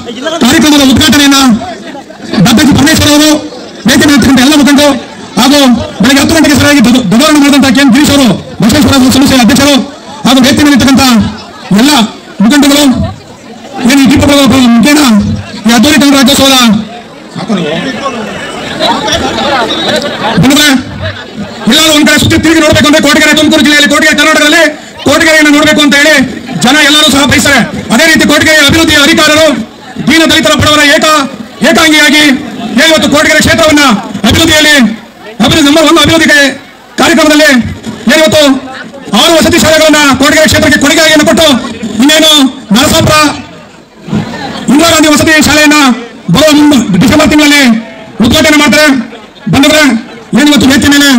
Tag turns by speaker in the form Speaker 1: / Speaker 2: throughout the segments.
Speaker 1: ಕಾರ್ಯಕ್ರಮದ ಉದ್ಘಾಟನೆಯನ್ನ ಡಾಕ್ಟರ್ ಪರಮೇಶ್ವರ್ ಅವರು ವೇದಿಕೆ ನಿಂತುಕೊಂಡು ಎಲ್ಲ ಮುಖಂಡರು ಹಾಗೂ ಬೆಳಗ್ಗೆ ಹತ್ತು ಗಂಟೆಗೆ ಸರಿಯಾಗಿ ಧ್ವಜ- ಧ್ವಜಾರೋಹಣ ಮಾಡಿದಂತಹ ಕೆ ಎನ್ ಗಿರೀಶ್ ಅವರು ಬಸವೇಶ್ವರ ಸಂಸ್ಥೆಯ ಅಧ್ಯಕ್ಷರು ಹಾಗೂ ವೇದಿಕೆ ನಿಂತಕ್ಕಂಥ ಎಲ್ಲ ಮುಖಂಡಗಳು ಏನು ಈ ದೀಪಗಳ ಮುಖೇನ ಈ ಅದ್ದೂರಿ ಕನ್ನಡ ರಾಜ್ಯೋತ್ಸವದ ಬಂದ್ರೆ ಎಲ್ಲರೂ ಒಂದ್ ಕಡೆ ಸುತ್ತಿ ತಿರುಗಿ ನೋಡ್ಬೇಕು ಅಂದ್ರೆ ಕೋಟಗೆರೆ ತುಮಕೂರು ಜಿಲ್ಲೆಯಲ್ಲಿ ಕೋಟಗೆರೆ ಕರ್ನಾಟಕದಲ್ಲಿ ಕೋಟಗೆರೆಯನ್ನು ನೋಡ್ಬೇಕು ಅಂತ ಹೇಳಿ ಜನ ಎಲ್ಲರೂ ಸಹ ಬಯಸ್ತಾರೆ ಅದೇ ರೀತಿ ಕೋಟಗೆರೆ ಅಭಿವೃದ್ಧಿಯ ಅಧಿಕಾರರು ದೀನ ದಲಿತರ ಬಡವರ ಏಕ ಏಕಾಂಗಿಯಾಗಿ ಏನು ಇವತ್ತು ಕೋಟಗೆರೆ ಕ್ಷೇತ್ರವನ್ನ ಅಭಿವೃದ್ಧಿಯಲ್ಲಿ ಅಭಿವೃದ್ಧಿ ನಮ್ಮ ಒಂದು ಅಭಿವೃದ್ಧಿ ಕಾರ್ಯಕ್ರಮದಲ್ಲಿ ಏನು ಇವತ್ತು ಆರು ವಸತಿ ಶಾಲೆಗಳನ್ನ ಕೋಟಗೆರೆ ಕ್ಷೇತ್ರಕ್ಕೆ ಕೊಡುಗೆಯನ್ನು ಕೊಟ್ಟು ಇನ್ನೇನು ನರಸಾಪುರ ಇಂದಿರಾ ಗಾಂಧಿ ವಸತಿ ಶಾಲೆಯನ್ನ ಬರುವ ಮುಂದೆ ಡಿಸೆಂಬರ್ ತಿಂಗಳಲ್ಲಿ ಉದ್ಘಾಟನೆ ಮಾಡ್ತಾರೆ ಬಂದವರೆ ಏನು ಇವತ್ತು ವೇದಿಕೆ ಮೇಲೆ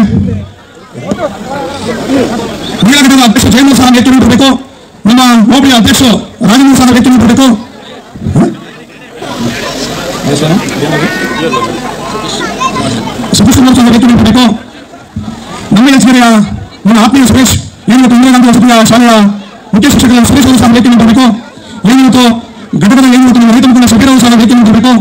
Speaker 1: ಮಹಿಳಾ ಘಟಕದ ಅಧ್ಯಕ್ಷ ಜಯಮೋಹನ್ ಸಹ ವೇದಿಕೆ ನೀಡಬೇಕು ನಮ್ಮ ಹೋಬಳಿಯ ಅಧ್ಯಕ್ಷ ರಾಜಮೋಹನ್ ಸಹ ವೇದಿಕೆ ನೀಡಬೇಕು ಸತೀಶ್ ಕುಮಾರ್ ಸಹ ವೇದಿಕೆ ನೀಡಬೇಕು ನಮ್ಮ ಹೆಸರಿನ ನನ್ನ ಆತ್ಮೀಯ ಸುರೇಶ್ ಏನು ಇವತ್ತು ಇಂದಿರಾ ಗಾಂಧಿ ವಸತಿಯ ಶಾಲೆಯ ಮುಖ್ಯ ಶಿಕ್ಷಕರ ಸುರೇಶ್ ಅವರು ಸಹ ವೇದಿಕೆ ನೀಡಬೇಕು ಏನು ಇವತ್ತು ಘಟಕದ ಏನು ಇವತ್ತು ನಮ್ಮ ರೈತ ಮುಖಂಡ ಶಬೀರ್ ಅವರು ಸಹ ವೇದಿಕೆ ನೀಡಬೇಕು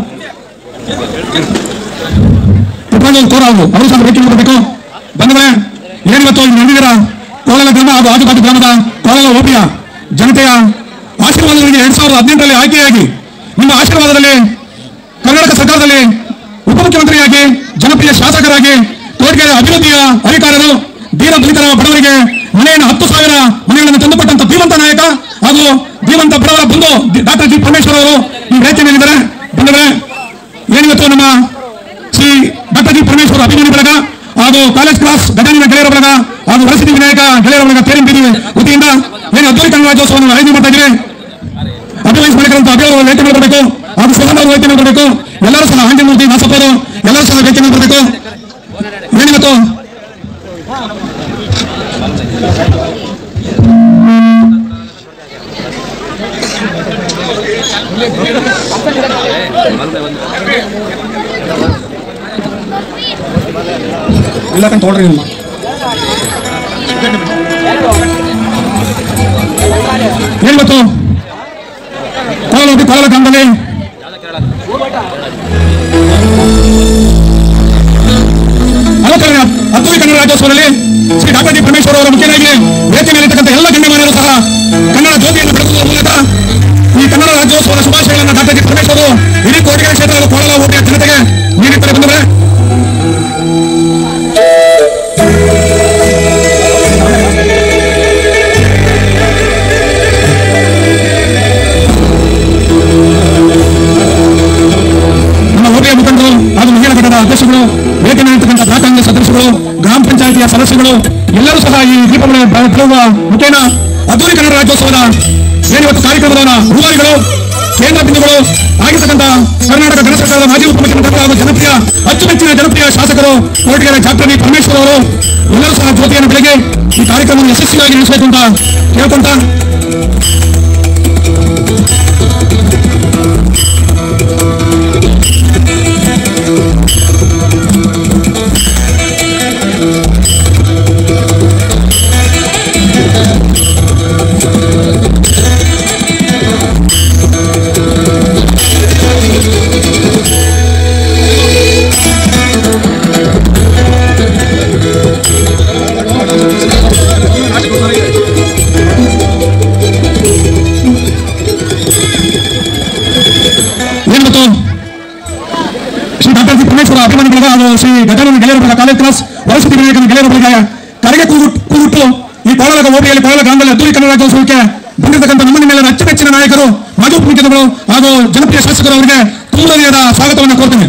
Speaker 1: ಪುಟ್ಟರಾಜು ಕೋರ ಅವರು ಅವರು ಸಹ ವೇದಿಕೆ ನೀಡಬೇಕು ಬಂದವರೆ ಏನಿವತ್ತು ಇಲ್ಲಿ ನಡೆದಿರ ಕೋಲಾರ ಗ್ರಾಮ ಹಾಗೂ ಆಜುಬಾಜು ಗ್ರಾಮದ ಕೋಲಾರ ಹೋಬಳಿಯ ಜನತೆಯ ಆಶೀರ್ವಾದಗಳಿಗೆ ಎರಡ್ ಸಾವಿರದ ಹದಿನೆಂಟರಲ್ಲಿ ಆಯ್ಕೆಯಾಗಿ ನಿಮ್ಮ ಆಶೀರ್ವಾದದಲ್ಲಿ ಕರ್ನಾಟಕ ಸರ್ಕಾರದಲ್ಲಿ ಉಪಮುಖ್ಯಮಂತ್ರಿಯಾಗಿ ಜನಪ್ರಿಯ ಶಾಸಕರಾಗಿ ಕೋಟೆಗೆರೆ ಅಭಿವೃದ್ಧಿಯ ಅಧಿಕಾರರು ದೀನ ದಲಿತರ ಬಡವರಿಗೆ ಮನೆಯನ್ನು ಹತ್ತು ಸಾವಿರ ಮನೆಗಳನ್ನು ತಂದುಕೊಟ್ಟಂತ ಧೀಮಂತ ನಾಯಕ ಹಾಗೂ ಧೀಮಂತ ಬಡವರ ಬಂಧು ಡಾಕ್ಟರ್ ಜಿ ಪರಮೇಶ್ವರ್ ಅವರು ಈ ವೇದಿಕೆ ಮೇಲಿದ್ದಾರೆ ಬಂದವರೆ ಏನಿವತ್ತು ನಮ್ಮ ಶ್ರೀ ಡಾಕ್ಟರ್ ಜಿ ಪರಮೇಶ್ವರ ಅಭಿಮಾನಿ ಬಳಗ ಹಾಗೂ ಕಾಲೇಜ್ ಕ್ಲಾಸ್ ಗಜಾನಿನ ಗೆಳೆಯರ ಬಳಗ ಹಾಗೂ ವರಸಿದ್ಧಿ ವಿನಾಯಕ ಗೆಳೆಯರ ಬಳಗ ತೇರಿನ ಬೀದಿ ವತಿಯಿಂದ ಏನು ಅದ್ದೂರಿ ಕನ್ನಡ ರಾಜ್ಯೋತ್ಸವವನ್ನು ಆಯೋಜನೆ ಮಾಡ್ತಾ ಇದ್ದೀವಿ ಅಭಿವಹಿಸಿ ಮಾಡಿದಂತ ಅಭಿವೃದ್ಧಿ ವೇದಿಕೆ ಬರಬೇಕು ಹಾಗೂ ಸುಗಂಧ ಅವರು ವೇದಿಕೆ ಬರಬೇಕು ಎಲ್ಲರೂ ಸಹ ಆಂಜನಮೂರ್ತಿ ನಾಸಪ್ಪ ಅವರು ಎಲ್ಲರೂ ಸಹ ವೇದಿಕೆ ಬರಬೇಕು ಏನಿವತ್ತು ಇಲ್ಲ ಕಂತ ತೊಗೊಳ್ರಿ ನೀವು ಏನಿವತ್ತು ಕೋಲಾರ ಕೋಲಾರ ಗ್ರಾಮದಲ್ಲಿ ಅಲಂಕರಣೆ ಅದ್ದೂರಿ ಕನ್ನಡ ರಾಜ್ಯೋತ್ಸವದಲ್ಲಿ ಶ್ರೀ ಡಾಕ್ಟರ್ ಜಿ ಪರಮೇಶ್ವರ್ ಅವರ ಮುಖ್ಯನಾಗಿ ವೇದಿಕೆ ಮೇಲಿರ್ತಕ್ಕಂಥ ಎಲ್ಲ ಗಣ್ಯಮಾನ್ಯರು ಸಹ ಕನ್ನಡ ಜ್ಯೋತಿಯನ್ನು ಬೆಳಗುವ ಮೂಲಕ ಈ ಕನ್ನಡ ರಾಜ್ಯೋತ್ಸವದ ಶುಭಾಶಯಗಳನ್ನು ಡಾಕ್ಟರ್ ಜಿ ಪರಮೇಶ್ವರ್ ಅವರು ಇಡೀ ಕೋಟೆಗೆರೆ ಕ್ಷೇತ್ರದ ಕೋಲಾರ ಹೋಬಳಿಯ ಜನತೆಗೆ ನೀಡುತ್ತಾರೆ ಬಂದವರೆ ನಮ್ಮ ಹೋಬಳಿಯ ಮುಖಂಡರು ಹಾಗೂ ಮಹಿಳಾ ಘಟಕದ ಅಧ್ಯಕ್ಷರು ವೇದಿಕೆ ನಿಂತಕ್ಕಂಥ ಬ್ಲಾಕ್ ಕಾಂಗ್ರೆಸ್ ಸದಸ್ಯರು ಗ್ರಾಮ ಪಂಚಾಯಿತಿಯ ಸದಸ್ಯರು ಎಲ್ಲರೂ ಸಹ ಈ ದೀಪವನ್ನು ಬೆಳಗುವ ಮುಖೇನ ಅದ್ದೂರಿ ಕನ್ನಡ ರಾಜ್ಯೋತ್ಸವದ ಏನಿವತ್ತು ಕಾರ್ಯಕ್ರಮದ ರೂವಾರಿಗಳು ಕೇಂದ್ರ ಬಿಂದುಗಳು ಆಗಿರ್ತಕ್ಕಂಥ ಕರ್ನಾಟಕ ಗಣ ಸರ್ಕಾರದ ಮಾಜಿ ಉಪಮುಖ್ಯಮಂತ್ರಿಗಳು ಹಾಗೂ ಜನಪ್ರಿಯ ಅಚ್ಚುಮೆಚ್ಚಿನ ಜನಪ್ರಿಯ ಶಾಸಕರು ಕೋಟೆಗೆರೆ ಡಾಕ್ಟರ್ ಬಿ ಪರಮೇಶ್ವರ್ ಅವರು ಎಲ್ಲರೂ ಸಹ ಜ್ಯೋತಿಯನ್ನು ಬೆಳಗ್ಗೆ ಈ ಕಾರ್ಯಕ್ರಮವನ್ನು ಯಶಸ್ವಿಯಾಗಿ ನಡೆಸಬೇಕು ಅಂತ ಕೇಳ್ಕೊಂತ ಏನಿವತ್ತು ಶ್ರೀ ಡಾಕ್ಟರ್ ಜಿ ಪರಮೇಶ್ವರ ಅಭಿಮಾನಿಗಳಿಗೆ ಹಾಗೂ ಶ್ರೀ ಗಜಾನನ ಗೆಳೆಯರ ಬಳಗ ಕಾಲೇಜ್ ಕ್ಲಾಸ್ ವರಸತಿ ವಿನಾಯಕನ ಗೆಳೆಯರ ಬಳಗ ಕರೆಗೆ ಕೂಗುಟ್- ಕೂಗುಟ್ಟು ಈ ಕೋಲಾರ ಹೋಬಳಿಯಲ್ಲಿ ಕೋಲಾರ ಗ್ರಾಮದಲ್ಲಿ ಅದ್ದೂರಿ ಕನ್ನಡ ರಾಜ್ಯೋತ್ಸವಕ್ಕೆ ಬಂದಿರತಕ್ಕಂಥ ನಮ್ಮ ನಿಮ್ಮೆಲ್ಲರ ಅಚ್ಚುಮೆಚ್ಚಿನ ನಾಯಕರು ಮಾಜಿ ಉಪಮುಖ್ಯಮಂತ್ರಿಗಳು ಹಾಗೂ ಜನಪ್ರಿಯ ಶಾಸಕರು ಅವರಿಗೆ ತುಂಬ ಹೃದಯದ ಸ್ವಾಗತವನ್ನು ಕೋರ್ತೇನೆ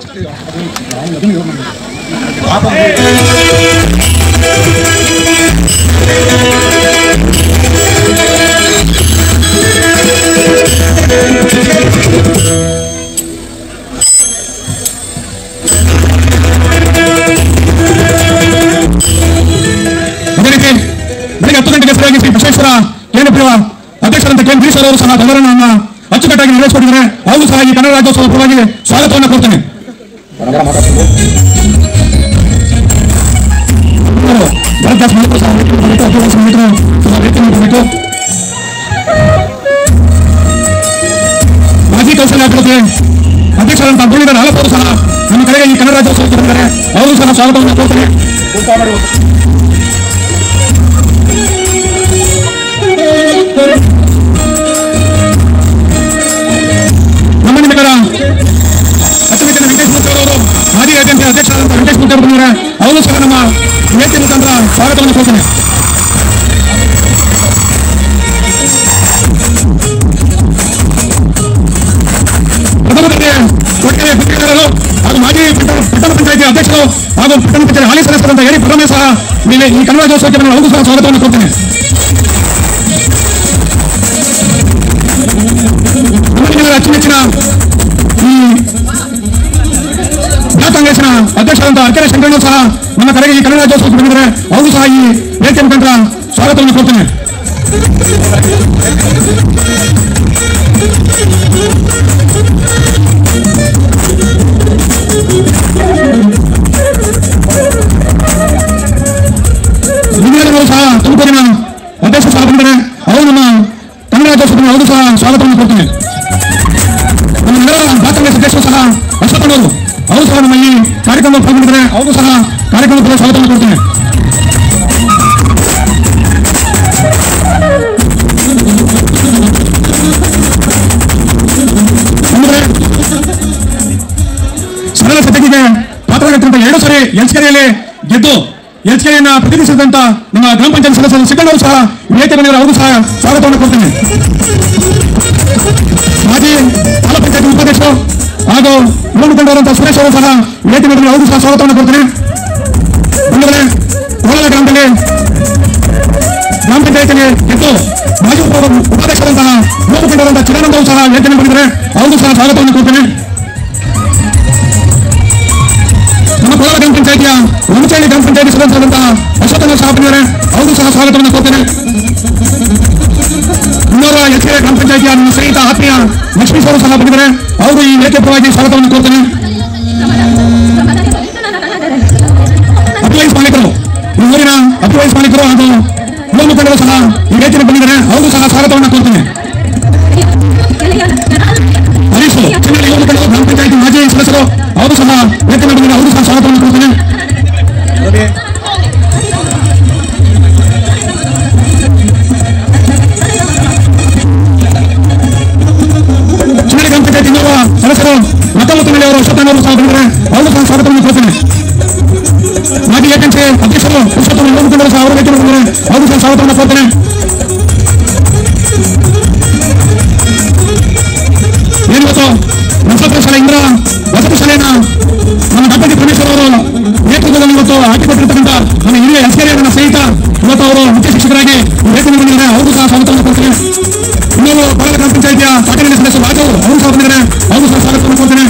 Speaker 1: ಅದೇ ರೀತಿ ಬೆಳಿಗ್ಗೆ ಹತ್ತು ಗಂಟೆಗೆ ಸರಿಯಾಗಿ ಶ್ರೀ ಬಸವೇಶ್ವರ ಕೇಂದ್ರ ಅಧ್ಯಕ್ಷರಂತ ಕೆ ಎನ್ ಗಿರೀಶ್ ಅವರು ಸಹ ಧ್ವಜಾರೋಹಣವನ್ನು ಅಚ್ಚುಕಟ್ಟಾಗಿ ನೆರವೇರಿಸಿಕೊಂಡಿದ್ದಾರೆ ಅವರು ಸಹ ಈ ಕನ್ನಡ ರಾಜ್ಯೋತ್ಸವದ ಪರವಾಗಿ ಸ್ವಾಗತವನ್ನು ಕೊಡ್ತೇನೆ ಭರದ್ವಾಜ್ ಮಹಂತರು ಸಹ ವೇದಿಕೆ ಮೇಲೆ ಬರಬೇಕು, ಅಭಿಲಾಷ್ ಮಹಂತರು ಸಹ ವೇದಿಕೆ ಮೇಲೆ ಬರಬೇಕು. ಮಾಜಿ ಕೌಶಲ್ಯ ಅಭಿವೃದ್ಧಿ ಅಧ್ಯಕ್ಷರಂತ ಮುರಳೀಧರ್ ಹಾಲಪ್ಪರು ಸಹ ನಮ್ಮ ಕಡೆಗೆ ಈ ಕನ್ನಡ ರಾಜ್ಯೋತ್ಸವಕ್ಕೆ ಬಂದಿದ್ದಾರೆ ಅವರು ಸಹ ಸ್ವಾಗತವನ್ನು ಕೋರ್ತೀನಿ ನಮ್ಮ ನಿಮಿತ್ತರ ಅಚ್ಚುಮೆಚ್ಚಿನ ವೆಂಕಟೇಶ್ ಮೂರ್ತಿ ಅವರು ಮಾಜಿ ಏಜೆನ್ಸಿ ಅಧ್ಯಕ್ಷರಾದಂತಹ ವೆಂಕಟೇಶ್ ಮೂರ್ತಿ ಅವರು ಬಂದಿದ್ದಾರೆ ಅವರು ಸಹ ನಮ್ಮ ವೇದಿಕೆ ಮುಖಾಂತರ ಸ್ವಾಗತವನ್ನು ಕೋರ್ತೀನಿ ಪ್ರಥಮದಲ್ಲಿ ಕೊಟ್ಟಿಗೆ ಗುತ್ತಿಗೆದಾರರು ಹಾಗೂ ಮಾಜಿ ಪಟ್ಟಣ ಪಟ್ಟಣ ಪಂಚಾಯತಿ ಅಧ್ಯಕ್ಷರು ಹಾಗೂ ಪಟ್ಟಣ ಪಂಚಾಯತ್ ಹಾಲಿ ಸದಸ್ಯರಂತ ಎರಿ ಪ್ರಥಮೆ ಸಹ ಇಲ್ಲಿ ಈ ಕನ್ನಡ ರಾಜ್ಯೋತ್ಸವಕ್ಕೆ ನಾನು ಅವರು ಸಹ ಸ್ವಾಗತವನ್ನು ಕೊಡ್ತೇನೆ ನಮ್ಮ ನಿಮ್ಮೆಲ್ಲರ ಅಚ್ಚುಮೆಚ್ಚಿನ ಈ ಬ್ಲಾಕ್ ಕಾಂಗ್ರೆಸ್ನ ಅಧ್ಯಕ್ಷರಾದಂತ ಅರ್ಕೆರೆ ಶಂಕರಣ್ಣ ಸಹ ನಮ್ಮ ಕಡೆಗೆ ಈ ಕನ್ನಡ ರಾಜ್ಯೋತ್ಸವಕ್ಕೆ ಬಂದಿದ್ದಾರೆ ಅವರು ಸಹ ಈ ವೇದಿಕೆ ಮುಖಾಂತರ ಸ್ವಾಗತವನ್ನು ಕೊಡ್ತೇನೆ ನಿಮ್ಮೆಲ್ಲರೂ ಸಹ ತುಮಕೂರಿನ ಅಧ್ಯಕ್ಷ ಸಹ ಬಂದರೆ ಅವರು ನಮ್ಮ ಕನ್ನಡ ರಾಜ್ಯೋತ್ಸವಕ್ಕೆ ಅವರು ಸಹ ಸ್ವಾಗತವನ್ನು ಕೊಡ್ತೇನೆ ನಮ್ಮ ನಗರ ಬ್ಲಾಕ್ ಕಾಂಗ್ರೆಸ್ ಅಧ್ಯಕ್ಷರು ಸಹ ಅಶ್ವಥನವರು ಅವರು ಸಹ ನಮ್ಮ ಈ ಕಾರ್ಯಕ್ರಮ ಪಾಲ್ಗೊಂಡಿದ್ದಾರೆ ಅವರು ಸಹ ಕಾರ್ಯಕ್ರಮಕ್ಕೆ ಸ್ವಾಗತವನ್ನು ಕೊಡ್ತೇನೆ ಅಂದ್ರೆ ಸರಳ ಸತ್ಯಕ್ಕೆ ಪಾತ್ರರಾಗಿರ್ತಂತ ಎರಡು ಸರಿ ಎಲ್ಸ್ಕೆರೆಯಲ್ಲಿ ಗೆದ್ದು ಎಲ್ಸ್ಕೆರೆಯನ್ನ ಪ್ರತಿನಿಧಿಸಿದಂತ ನಮ್ಮ ಗ್ರಾಮ ಪಂಚಾಯತ್ ಸದಸ್ಯರು ಸಿಕ್ಕಂಡವರು ಸಹ ವೇದಿಕೆ ಬಂದಿದ್ದಾರೆ ಅವರು ಸಹ ಸ್ವಾಗತವನ್ನು ಕೊಡ್ತೇನೆ ಮಾಜಿ ತಾಲೂಕು ಪಂಚಾಯತ್ ಉಪಾಧ್ಯಕ್ಷರು ಹಾಗೂ ಯುವ ಮುಖಂಡರಾದಂತಹ ಸುರೇಶ್ ಅವರು ಸಹ ವೇದಿಕೆ ಬಂದಿದ್ದಾರೆ ಅವರು ಸಹ ಸ್ವಾಗತವನ್ನು ಕೊಡ್ತೇನೆ ಬಂದರೆ ಕೋಲಾರ ಗ್ರಾಮದಲ್ಲಿ ಗ್ರಾಮ ಪಂಚಾಯತಿಗೆ ಗೆದ್ದು ಮಾಜಿ ಉಪ ಉಪಾಧ್ಯಕ್ಷರಂತಹ ಯುವ ಮುಖಂಡರಾದಂತಹ ಚಿದಾನಂದ ಅವರು ಸಹ ವೇದಿಕೆ ಬಂದಿದ್ದಾರೆ ಅವರು ಸಹ ಸ್ವಾಗತವನ್ನು ಕೊಡ್ತೇನೆ ನಮ್ಮ ಕೋಲಾರ ಗ್ರಾಮ ಪಂಚಾಯತಿಯ ಹುಣಚಳ್ಳಿ ಗ್ರಾಮ ಪಂಚಾಯತಿ ಸದಸ್ಯರಾದಂತಹ ಅಶ್ವಥನ ಸಹ ಬಂದಿದ್ದಾರೆ ಅವರು ಸಹ ಸ್ವಾಗತವನ್ನು ಕೊಡ್ತೇನೆ ಇನ್ನೋರ್ವ ಎಚ್ ಕೆ ಗ್ರಾಮ ಪಂಚಾಯತಿಯ ನನ್ನ ಸ್ನೇಹಿತ ಆತ್ಮೀಯ ಲಕ್ಷ್ಮೀಶ್ ಅವರು ಸಹ ಬಂದಿದ್ದಾರೆ ಅವರು ಈ ವೇದಿಕೆ ಪರವಾಗಿ ಸ್ವಾಗತವನ್ನು ಕೋರ್ತೇನೆ ಅಪ್ಲೈಸ್ ಮಾಲೀಕರು ಈ ಊರಿನ ಅಪ್ಲೈಸ್ ಮಾಲೀಕರು ಹಾಗೂ ಯುವ ಮುಖಂಡರು ಸಹ ಈ ವೇದಿಕೆ ಬಂದಿದ್ದಾರೆ ಅವರು ಸಹ ಸ್ವಾಗತವನ್ನು ಕೋರ್ತೇನೆ ಹರೀಶ್ ಚಿನ್ನಳ್ಳಿ ಯುವ ಮುಖಂಡರು ಗ್ರಾಮ ಪಂಚಾಯತಿ ಮಾಜಿ ಸದಸ್ಯರು ಅವರು ಸಹ ವೇದಿಕೆ ಬಂದಿದ್ದಾರೆ ಅವರು ಸಹ ಸ್ವಾಗತವನ್ನು ಕೋರ್ತೇನೆ ಚಿನ್ನಳ್ಳಿ ಗ್ರಾಮ ಪಂಚಾಯತಿ ಇನ್ನೋರ್ವ ಸದಸ್ಯರು ಮತ್ತೊಮ್ಮೆ ಅವರು ಅಶ್ವತ್ಥನವರು ಸಹ ಬಂದಿದ್ದಾರೆ ಅವರು ಸಹ ಸ್ವಾಗತವನ್ನು ಕೋರ್ತೇನೆ ಮಾಜಿ ಏಜೆನ್ಸಿ ಅಧ್ಯಕ್ಷರು ಪುರುಷೋತ್ತಮ ಯುವ ಮುಖಂಡರು ಸಹ ಅವರು ವೇದಿಕೆ ಬಂದಿದ್ದಾರೆ ಅವರು ಸಹ ಸ್ವಾಗತವನ್ನು ಕೋರ್ತೇನೆ ಏನಿವತ್ತು ನಸತ್ರ ಶಾಲೆ ಇಂದ್ರ ವಸತಿ ಶಾಲೆಯನ್ನ ನಮ್ಮ ಡಾಕ್ಟರ್ ಪರಮೇಶ್ವರ್ ಅವರು ನೇತೃತ್ವದಲ್ಲಿ ಇವತ್ತು ಹಾಕಿಕೊಟ್ಟಿರ್ತಕ್ಕಂಥ ನಮ್ಮ ಹಿರಿಯ ಎಸ್ಕೆರೆ ನನ್ನ ಸ್ನೇಹಿತ ಇವತ್ತು ಅವರು ಮುಖ್ಯ ಶಿಕ್ಷಕರಾಗಿ ವೇತನ ಬಂದಿದ್ದಾರೆ ಅವರು ಸಹ ಸ್ವಾಗತವನ್ನು ಕೊಡ್ತೇನೆ ಇನ್ನೊಂದು ಕೋಲಾರ ಗ್ರಾಮ ಪಂಚಾಯತಿಯ ಪಾಟೀಲಿನ ಸದಸ್ಯರು ರಾಜು ಅವರು ಸಹ ಬಂದಿದ್ದಾರೆ ಅವರು ಸಹ ಸ್ವಾಗತವನ್ನು ಕೊಡ್ತೇನೆ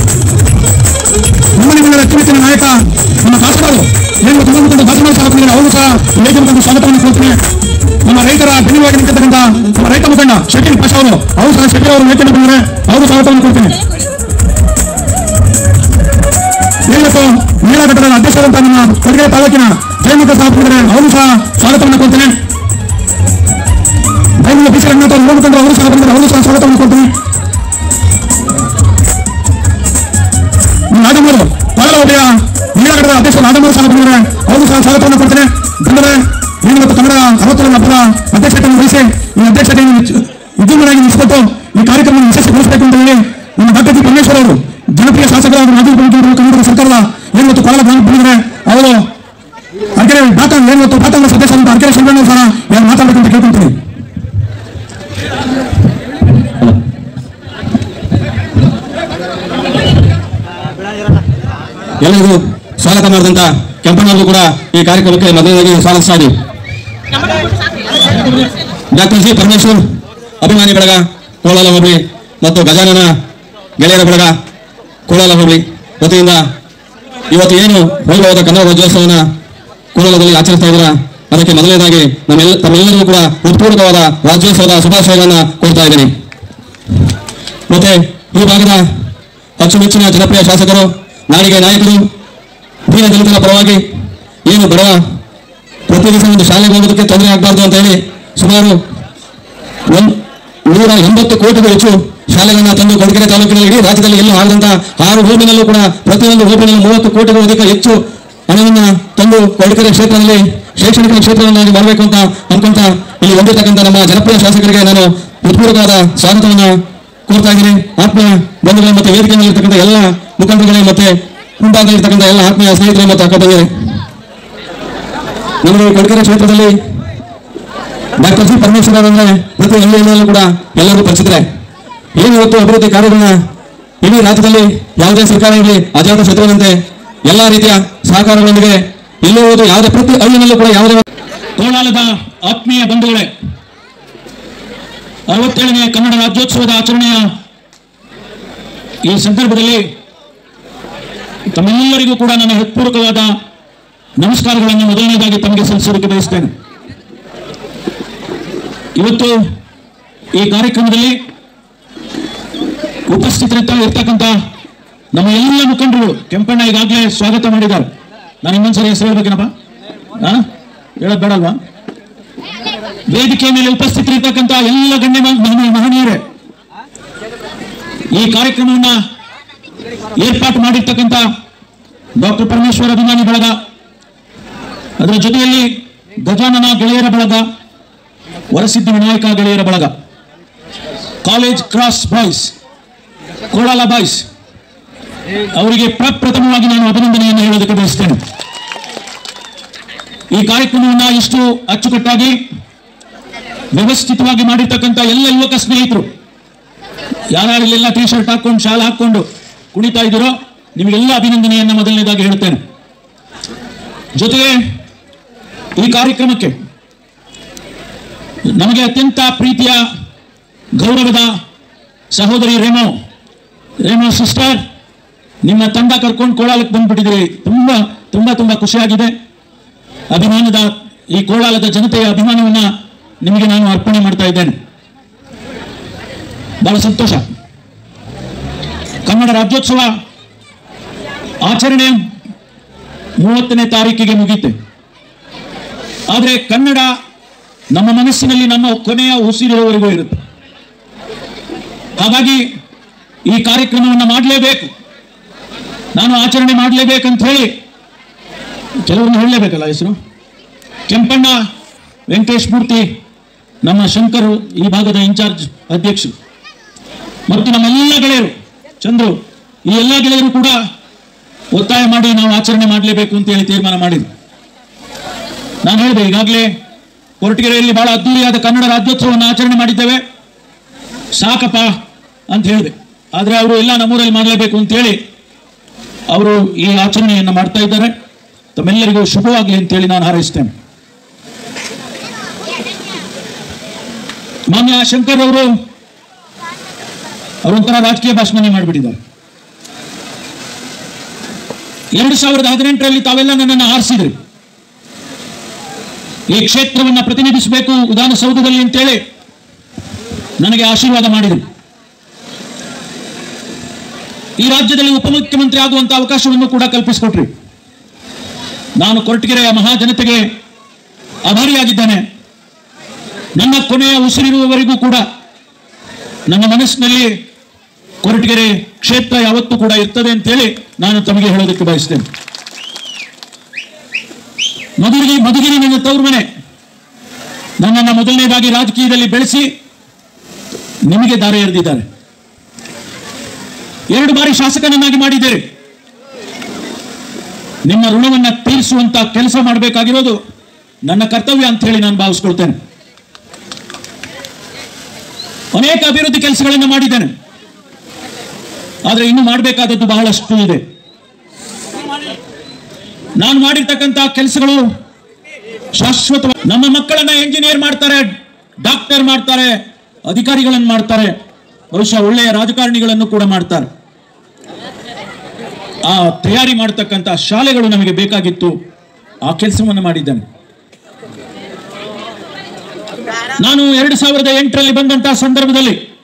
Speaker 1: ನಮ್ಮ ನಿಮ್ಮೆಲ್ಲರ ಅತ್ಯುತ್ತಮ ನಾಯಕ ನಮ್ಮ ಕಾಸರರು ಏನು ತುಂಬ ಮುಖಂಡ ಭಾಷಣ ಸಹ ಬಂದಿದ್ದಾರೆ ಅವರು ಸಹ ವೇದಿಕೆ ಮುಖಂಡ ಸ್ವಾಗತವನ್ನು ಕೊಡ್ತೇನೆ ನಮ್ಮ ರೈತರ ಬೆನ್ನೆಲುವಾಗಿ ನಿಂತಿರ್ತಕ್ಕಂಥ ನಮ್ಮ ರೈತ ಮುಖಂಡ ಶಕೀಲ್ ಪಾಷಾ ಅವರು ಅವರು ಸಹ ಶಕೀಲ್ ಅವರು ವೇದಿಕೆ ಬಂದಿದ್ದಾರೆ ಅವರು ಸ್ವಾಗತವನ್ನು ಕೊಡ್ತೇನೆ ಇವತ್ತು ಮೇಳಘಟ್ಟದ ಅಧ್ಯಕ್ಷರಂತ ನಮ್ಮ ಕೊಡಗೆ ತಾಲೂಕಿನ ಜಯಮುಖ ಸಹ ಬಂದಿದ್ದಾರೆ ಅವರು ಸಹ ಸ್ವಾಗತವನ್ನು ಕೊಡ್ತೇನೆ ಬೈಮೂಲ ಬಿ ಸಿ ರಂಗನಾಥ್ ಅವರು ಯುವ ಮುಖಂಡರು ಅವರು ಸಹ ಬಂದಿದ್ದಾರೆ ಅವರು ಸಹ ಸ್ವಾಗತವನ್ನು ಕೊಡ್ತೇನೆ ನಾಗಮೂರು ಪಾಲ ಹೋಬಳಿಯ ನೀಲಗಡದ ಅಧ್ಯಕ್ಷ ನಾಗಮೂರು ಸಹ ಬಂದಿದ್ದಾರೆ ಅವರು ಸಹ ಸ್ವಾಗತವನ್ನು ಕೊಡ್ತೇನೆ ಬಂದರೆ ಏನು ಇವತ್ತು ಕನ್ನಡ ಅರವತ್ತರ ಹಬ್ಬದ ಅಧ್ಯಕ್ಷತೆಯನ್ನು ವಹಿಸಿ ಈ ಅಧ್ಯಕ್ಷತೆಯನ್ನು ವಿದ್ಯುನ್ಮನಾಗಿ ನಿಲ್ಲಿಸಿಕೊಟ್ಟು ಈ ಕಾರ್ಯಕ್ರಮವನ್ನು ಯಶಸ್ವಿಗೊಳಿಸಬೇಕು ಅಂತ ಹೇಳಿ ನಮ್ಮ ಡಾಕ್ಟರ್ ಜಿ ಪರಮೇಶ್ವರ್ ಅವರು ಜನಪ್ರಿಯ ಶಾಸಕರಾದ ಮಾಜಿ ಮುಖ್ಯಮಂತ್ರಿಗಳು ಕನ್ನಡ ಸರ್ಕಾರದ ಏನು ಇವತ್ತು ಕೋಲಾರ ಗ್ರಾಮಕ್ಕೆ ಬಂದಿದ್ದಾರೆ ಅವರು ಅರ್ಕೆರೆ ಡಾಕ್ಟರ್ ಏನು ಇವತ್ತು ಡಾಕ್ಟರ್ ಸದಸ್ಯರಂತ ಅರ್ಕೆರೆ ಶಂಕರಣ್ಣ ಸಹ ಯಾರು ಮಾತಾಡಬೇಕಂತ ಕೇಳ್ಕೊಂತೀನಿ
Speaker 2: ಎಲ್ಲರಿಗೂ ಸ್ವಾಗತ ಮಾಡಿದಂತ ಕೆಂಪಣ್ಣವ್ರಿಗೂ ಕೂಡ ಈ ಕಾರ್ಯಕ್ರಮಕ್ಕೆ ಮೊದಲನೇದಾಗಿ ಸ್ವಾಗತಿಸ್ತಾ ಇದ್ದೀವಿ ಡಾಕ್ಟರ್ ಜಿ ಪರಮೇಶ್ವರ್ ಅಭಿಮಾನಿ ಬಳಗ ಕೋಲಾಲ ಹೋಬಳಿ ಮತ್ತು ಗಜಾನನ ಗೆಳೆಯರ ಬಳಗ ಕೋಲಾಲ ಹೋಬಳಿ ವತಿಯಿಂದ ಇವತ್ತು ಏನು ವೈಭವದ ಕನ್ನಡ ರಾಜ್ಯೋತ್ಸವನ ಕೋಲಾರದಲ್ಲಿ ಆಚರಿಸ್ತಾ ಇದ್ದೀರಾ ಅದಕ್ಕೆ ಮೊದಲನೇದಾಗಿ ನಮ್ಮೆಲ್ಲ ತಮ್ಮೆಲ್ಲರಿಗೂ ಕೂಡ ಹೃತ್ಪೂರ್ವಕವಾದ ರಾಜ್ಯೋತ್ಸವದ ಶುಭಾಶಯಗಳನ್ನ ಕೊಡ್ತಾ ಇದ್ದೀನಿ ಮತ್ತೆ ಈ ಭಾಗದ ಅಚ್ಚುಮೆಚ್ಚಿನ ಜನಪ್ರಿಯ ಶಾಸಕರು ನಾಡಿಗೆ ನಾಯಕರು ದೀನ ದಲಿತರ ಪರವಾಗಿ ಏನು ಬಡವ ಪ್ರತಿ ದಿವಸ ಒಂದು ಶಾಲೆಗೆ ಹೋಗೋದಕ್ಕೆ ತೊಂದರೆ ಆಗಬಾರ್ದು ಅಂತ ಹೇಳಿ ಸುಮಾರು ಒಂದ್ ನೂರ ಎಂಬತ್ತು ಕೋಟಿಗೂ ಹೆಚ್ಚು ಶಾಲೆಗಳನ್ನ ತಂದು ಕೊಡಗೆರೆ ತಾಲೂಕಿನಲ್ಲಿ ಇಡೀ ರಾಜ್ಯದಲ್ಲಿ ಎಲ್ಲೂ ಆಗದಂತ ಆರು ಹೋಬಿನಲ್ಲೂ ಕೂಡ ಪ್ರತಿಯೊಂದು ಹೋಬಿನಲ್ಲಿ ಮೂವತ್ತು ಕೋಟಿಗೂ ಅಧಿಕ ಹೆಚ್ಚು ಹಣವನ್ನ ತಂದು ಕೊಡಗೆರೆ ಕ್ಷೇತ್ರದಲ್ಲಿ ಶೈಕ್ಷಣಿಕ ಕ್ಷೇತ್ರವನ್ನಾಗಿ ಮಾಡಬೇಕು ಅಂತ ಅನ್ಕೊಂತ ಇಲ್ಲಿ ಬಂದಿರತಕ್ಕಂಥ ನಮ್ಮ ಜನಪ್ರಿಯ ಶಾಸಕರಿಗೆ ನಾನು ಹೃತ್ಪೂರ್ವಕವಾದ ಸ್ವಾಗತವನ್ನ ಕೋರ್ತಾ ಇದ್ದೀನಿ ಆತ್ಮೀಯ ಬಂಧುಗಳು ಮತ್ತೆ ವೇದಿಕೆ ಮೇಲಿರ್ತಕ್ಕಂಥ ಎಲ್ಲ ಮುಖಂಡರುಗಳಿಗೆ ಮತ್ತೆ ಮುಂಭಾಗದಲ್ಲಿರ್ತಕ್ಕಂಥ ಎಲ್ಲ ಆತ್ಮೀಯ ಸ್ನೇಹಿತರೆ ಮತ್ತು ಅಕ್ಕ ಬಂದಿದೆ ನಮಗೆ ಕೊಡಗೆರೆ ಕ್ಷೇತ್ರದಲ್ಲಿ ಡಾಕ್ಟರ್ ಸಿ ಪರಮೇಶ್ವರ ಅಂದ್ರೆ ಪ್ರತಿ ಹಳ್ಳಿಯಲ್ಲೂ ಕೂಡ ಎಲ್ಲರೂ ಪರಿಚಿತರೆ ಏನು ಇವತ್ತು ಅಭಿವೃದ್ಧಿ ಕಾರ್ಯಗಳನ್ನ ಇಡೀ ರಾಜ್ಯದಲ್ಲಿ ಯಾವುದೇ ಸರ್ಕಾರ ಇರಲಿ ಅಜಾತ ಶತ್ರುವಂತೆ ಎಲ್ಲಾ ರೀತಿಯ ಸಹಕಾರಗಳೊಂದಿಗೆ ಎಲ್ಲೇ ಹೋದು ಯಾವುದೇ ಪ್ರತಿ ಹಳ್ಳಿನಲ್ಲೂ ಕೂಡ ಯಾವುದೇ
Speaker 1: ಕೋಲಾರದ ಆತ್ಮೀಯ ಬಂಧುಗಳೇ ಅರವತ್ತೇಳನೇ ಕನ್ನಡ ರಾಜ್ಯೋತ್ಸವದ ಆಚರಣೆಯ ಈ ಸಂದರ್ಭದಲ್ಲಿ ತಮ್ಮೆಲ್ಲರಿಗೂ ಕೂಡ ನನ್ನ ಹೃತ್ಪೂರ್ವಕವಾದ ನಮಸ್ಕಾರಗಳನ್ನು ಮೊದಲನೇದಾಗಿ ತಮಗೆ ಸಲ್ಲಿಸೋದಕ್ಕೆ ಬಯಸ್ತೇನೆ ಇವತ್ತು ಈ ಕಾರ್ಯಕ್ರಮದಲ್ಲಿ ಉಪಸ್ಥಿತರಿರ್ತ ಇರ್ತಕ್ಕಂಥ ನಮ್ಮ ಎಲ್ಲ ಮುಖಂಡರು ಕೆಂಪಣ್ಣ ಈಗಾಗಲೇ ಸ್ವಾಗತ ಮಾಡಿದ್ದಾರೆ ನಾನು ಇನ್ನೊಂದ್ಸರಿ ಹೆಸರು ಹೇಳ್ಬೇಕೇನಪ್ಪ ಹಾ ಹೇಳೋದು ಬೇಡಲ್ವಾ ವೇದಿಕೆ ಮೇಲೆ ಉಪಸ್ಥಿತರಿರ್ತಕ್ಕಂಥ ಎಲ್ಲ ಗಣ್ಯ ಮ- ಮಹನೀಯ- ಮಹನೀಯರೇ ಈ ಕಾರ್ಯಕ್ರಮವನ್ನ ಏರ್ಪಾಟು ಮಾಡಿರ್ತಕ್ಕಂಥ ಡಾಕ್ಟರ್ ಪರಮೇಶ್ವರ ಅಭಿಮಾನಿ ಬಳಗ ಅದರ ಜೊತೆಯಲ್ಲಿ ಗಜಾನನ ಗೆಳೆಯರ ಬಳಗ ವರಸಿದ್ಧ ವಿನಾಯಕ ಗೆಳೆಯರ ಬಳಗ college cross boys Kolala boys ಅವರಿಗೆ ಪ್ರಪ್ರಥಮವಾಗಿ ನಾನು ಅಭಿನಂದನೆಯನ್ನು ಹೇಳೋದಕ್ಕೆ ಬಯಸ್ತೇನೆ ಈ ಕಾರ್ಯಕ್ರಮವನ್ನ ಇಷ್ಟು ಅಚ್ಚುಕಟ್ಟಾಗಿ ವ್ಯವಸ್ಥಿತವಾಗಿ ಮಾಡಿರ್ತಕ್ಕಂಥ ಎಲ್ಲ ಯುವಕ ಸ್ನೇಹಿತರು ಯಾರ್ಯಾರು ಇಲ್ಲೆಲ್ಲ ಟಿ ಶರ್ಟ್ ಹಾಕೊಂಡು ಶಾಲ್ ಹಾಕೊಂಡು ಕುಣಿತಾ ಇದ್ದೀರೋ ನಿಮಗೆಲ್ಲ ಅಭಿನಂದನೆಯನ್ನ ಮೊದಲನೇದಾಗಿ ಹೇಳ್ತೇನೆ ಜೊತೆಗೆ ಈ ಕಾರ್ಯಕ್ರಮಕ್ಕೆ ನಮಗೆ ಅತ್ಯಂತ ಪ್ರೀತಿಯ ಗೌರವದ ಸಹೋದರಿ ರೇಮೋ ರೇಮೋ ಸಿಸ್ಟರ್ ನಿಮ್ಮ ತಂಡ ಕರ್ಕೊಂಡು ಕೋಲಾಲಕ್ಕೆ ಬಂದ್ಬಿಟ್ಟಿದ್ದೀರಿ ತುಂಬಾ ತುಂಬಾ ತುಂಬಾ ಖುಷಿಯಾಗಿದೆ ಅಭಿಮಾನದ ಈ ಕೋಲಾಲದ ಜನತೆಯ ಅಭಿಮಾನವನ್ನ ನಿಮಗೆ ನಾನು ಅರ್ಪಣೆ ಮಾಡ್ತಾ ಇದ್ದೇನೆ ಬಹಳ ಸಂತೋಷ ಕನ್ನಡ ರಾಜ್ಯೋತ್ಸವ ಆಚರಣೆ ಮೂವತ್ತನೇ ತಾರೀಕಿಗೆ ಮುಗೀತೆ ಆದರೆ ಕನ್ನಡ ನಮ್ಮ ಮನಸ್ಸಿನಲ್ಲಿ ನಮ್ಮ ಕೊನೆಯ ಉಸಿರಿರುವವರೆಗೂ ಇರುತ್ತೆ ಹಾಗಾಗಿ ಈ ಕಾರ್ಯಕ್ರಮವನ್ನು ಮಾಡಲೇಬೇಕು ನಾನು ಆಚರಣೆ ಮಾಡಲೇಬೇಕಂತ ಹೇಳಿ ಕೆಲವ್ರನ್ನ ಹೇಳಲೇಬೇಕಲ್ಲ ಹೆಸರು ಕೆಂಪಣ್ಣ ವೆಂಕಟೇಶ್ ಮೂರ್ತಿ ನಮ್ಮ ಶಂಕರು ಈ ಭಾಗದ ಇನ್ಚಾರ್ಜ್ ಅಧ್ಯಕ್ಷರು ಮತ್ತು ನಮ್ಮೆಲ್ಲ ಗೆಳೆಯರು ಚಂದ್ರು ಈ ಎಲ್ಲ ಗೆಳೆಯರು ಕೂಡ ಒತ್ತಾಯ ಮಾಡಿ ನಾವು ಆಚರಣೆ ಮಾಡಲೇಬೇಕು ಅಂತ ಹೇಳಿ ತೀರ್ಮಾನ ಮಾಡಿದ್ರು ನಾನು ಹೇಳಿದೆ ಈಗಾಗಲೇ ಕೊರಟಗೆರೆಯಲ್ಲಿ ಬಹಳ ಅದ್ದೂರಿಯಾದ ಕನ್ನಡ ರಾಜ್ಯೋತ್ಸವವನ್ನು ಆಚರಣೆ ಮಾಡಿದ್ದೇವೆ ಸಾಕಪ್ಪ ಅಂತ ಹೇಳಿದೆ ಆದರೆ ಅವರು ಎಲ್ಲ ನಮ್ಮೂರಲ್ಲಿ ಮಾಡಲೇಬೇಕು ಅಂತೇಳಿ ಅವರು ಈ ಆಚರಣೆಯನ್ನು ಮಾಡ್ತಾ ಇದ್ದಾರೆ ತಮ್ಮೆಲ್ಲರಿಗೂ ಶುಭವಾಗಲಿ ಅಂತೇಳಿ ನಾನು ಹಾರೈಸ್ತೇನೆ ಮಾನ್ಯ ಶಂಕರ್ ಅವರು ಅವರೊಂಥರ ರಾಜಕೀಯ ಭಾಷಣನೇ ಮಾಡಿಬಿಟ್ಟಿದ್ದಾರೆ ಎರಡು ಸಾವಿರದ ಹದಿನೆಂಟರಲ್ಲಿ ತಾವೆಲ್ಲ ನನ್ನನ್ನು ಆರಿಸಿದ್ರಿ ಈ ಕ್ಷೇತ್ರವನ್ನ ಪ್ರತಿನಿಧಿಸಬೇಕು ವಿಧಾನಸೌಧದಲ್ಲಿ ಅಂತೇಳಿ ನನಗೆ ಆಶೀರ್ವಾದ ಮಾಡಿದರು ಈ ರಾಜ್ಯದಲ್ಲಿ ಉಪಮುಖ್ಯಮಂತ್ರಿ ಆಗುವಂತ ಅವಕಾಶವನ್ನು ಕೂಡ ಕಲ್ಪಿಸಿಕೊಟ್ರಿ ನಾನು ಕೊರಟಗೆರೆಯ ಮಹಾಜನತೆಗೆ ಆಭಾರಿಯಾಗಿದ್ದೇನೆ ನನ್ನ ಕೊನೆಯ ಉಸಿರಿರುವವರೆಗೂ ಕೂಡ ನನ್ನ ಮನಸ್ಸಿನಲ್ಲಿ ಕೊರಟಗೆರೆ ಕ್ಷೇತ್ರ ಯಾವತ್ತೂ ಕೂಡ ಇರ್ತದೆ ಅಂತೇಳಿ ನಾನು ತಮಗೆ ಹೇಳೋದಕ್ಕೆ ಬಯಸ್ತೇನೆ ಮಧುಗಿರಿ ಮಧುಗಿರಿ ನನ್ನ ತವರು ಮನೆ ನನ್ನನ್ನು ಮೊದಲನೇದಾಗಿ ರಾಜಕೀಯದಲ್ಲಿ ಬೆಳೆಸಿ ನಿಮಗೆ ದಾರಿ ಎರೆದಿದ್ದಾರೆ ಎರಡು ಬಾರಿ ಶಾಸಕನನ್ನಾಗಿ ಮಾಡಿದ್ದೀರಿ ನಿಮ್ಮ ಋಣವನ್ನ ತೀರಿಸುವಂತ ಕೆಲಸ ಮಾಡಬೇಕಾಗಿರೋದು ನನ್ನ ಕರ್ತವ್ಯ ಅಂತ ಹೇಳಿ ನಾನು ಭಾವಿಸ್ಕೊಳ್ತೇನೆ ಅನೇಕ ಅಭಿವೃದ್ಧಿ ಕೆಲಸಗಳನ್ನು ಮಾಡಿದ್ದೇನೆ ಆದರೆ ಇನ್ನು ಮಾಡಬೇಕಾದದ್ದು ಬಹಳಷ್ಟು ಇದೆ ನಾನು ಮಾಡಿರ್ತಕ್ಕಂಥ ಕೆಲಸಗಳು ಶಾಶ್ವತ ನಮ್ಮ ಮಕ್ಕಳನ್ನ ಎಂಜಿನಿಯರ್ ಮಾಡ್ತಾರೆ ಡಾಕ್ಟರ್ ಮಾಡ್ತಾರೆ ಅಧಿಕಾರಿಗಳನ್ನು ಮಾಡ್ತಾರೆ ಬಹುಶಃ ಒಳ್ಳೆಯ ರಾಜಕಾರಣಿಗಳನ್ನು ಕೂಡ ಮಾಡ್ತಾರೆ ಆ ತಯಾರಿ ಮಾಡತಕ್ಕಂಥ ಶಾಲೆಗಳು ನಮಗೆ ಬೇಕಾಗಿತ್ತು ಆ ಕೆಲಸವನ್ನು ಮಾಡಿದ್ದೇನೆ ನಾನು ಎರಡು ಸಾವಿರದ ಎಂಟರಲ್ಲಿ ಬಂದಂತಹ ಸಂದರ್ಭದಲ್ಲಿ